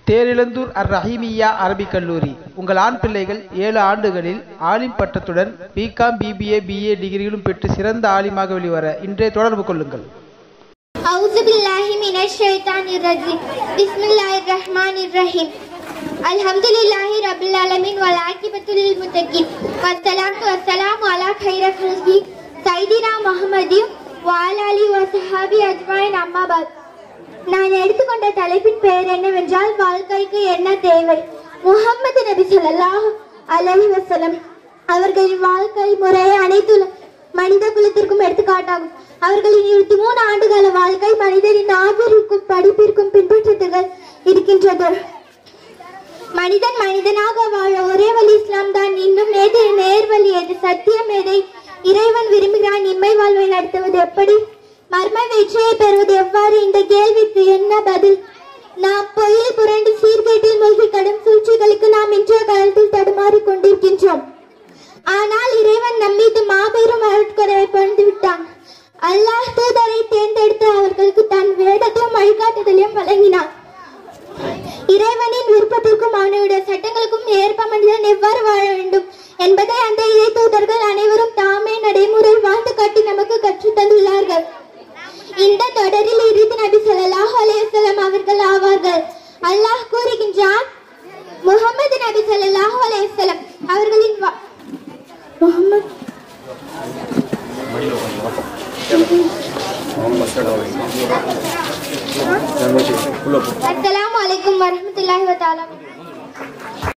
தேரிழந்தூர் அர் ரஹீமியா அரபிக் கல்லூரி உங்கள் ஆண் பிள்ளைகள் ஏழு ஆண்டுகளில் ஆலிம் பட்டத்துடன் பிகாம் பிபிஏ பிஏ டிகிரிகளும் பெற்று சிறந்த ஆலிமாக வெளிவர இன்றே தொடர்பு கொள்ளுங்கள் أعوذ بالله من الشيطان الرجيم بسم الله الرحمن الرحيم الحمد لله رب العالمين والعاقبة للمتقين والصلاة والسلام على خير خلقه سيدنا محمد وعلى آله وصحبه أجمعين أما بعد நான் எடுத்துக்கொண்ட தலைப்பின் பெயர் என்னவென்றால் வாழ்க்கைக்கு என்ன தேவை முகமது நபி ஸல்லல்லாஹு அலைஹி வஸல்லம் அவர்களின் வாழ்க்கை முறையை அனைத்து மனித குலத்திற்கும் எடுத்துக்காட்டாகும் அவர்களின் இருபத்தி மூணு ஆண்டுகால வாழ்க்கை மனிதனின் ஆர்வத்திற்கும் படிப்பிற்கும் பின்பற்றத்துகள் இருக்கின்றது மனிதன் மனிதனாக வாழ ஒரே வழி இஸ்லாம் தான் இன்னும் நேது நேர்வழி எது சத்தியம் எதை இறைவன் விரும்புகிறான் இம்மை வாழ்வை நடத்துவது எப்படி மர்ம வெற்றியை பெறுவது எவ்வாறு இந்த கேள்விக்கு என்ன பதில் நாம் பொய்யில் புரண்டு சீர்கேட்டில் மூழ்கி கடும் சூழ்ச்சிகளுக்கு நாம் இன்றைய காலத்தில் தடுமாறிக் கொண்டிருக்கின்றோம் ஆனால் இறைவன் நம்மீது மாபெரும் அருட்கொடையை பொழிந்து விட்டான் அல்லாஹ் தூதரை தேர்ந்தெடுத்து அவர்களுக்கு தன் வேதத்தையும் வழிகாட்டுதலையும் வழங்கினான் இறைவனின் விருப்பத்திற்கும் அவனுடைய சட்டங்களுக்கும் ஏற்ப மனிதன் எவ்வாறு வாழ வேண்டும் என்பதை அந்த இறை தூதர்கள் அனைவரும் தாமே நடைமுறையில் வாழ்ந்து காட்டி நமக்கு கற்றுத் தந்துள்ளார்கள் இந்த தொடரில் இறுதி நபி ஸல்லல்லாஹு அலைஹி வஸல்லம் அவர்கள் ஆவார்கள் அல்லாஹ் கூறுகின்றான் முகமது நபி ஸல்லல்லாஹு அலைஹி வஸல்லம்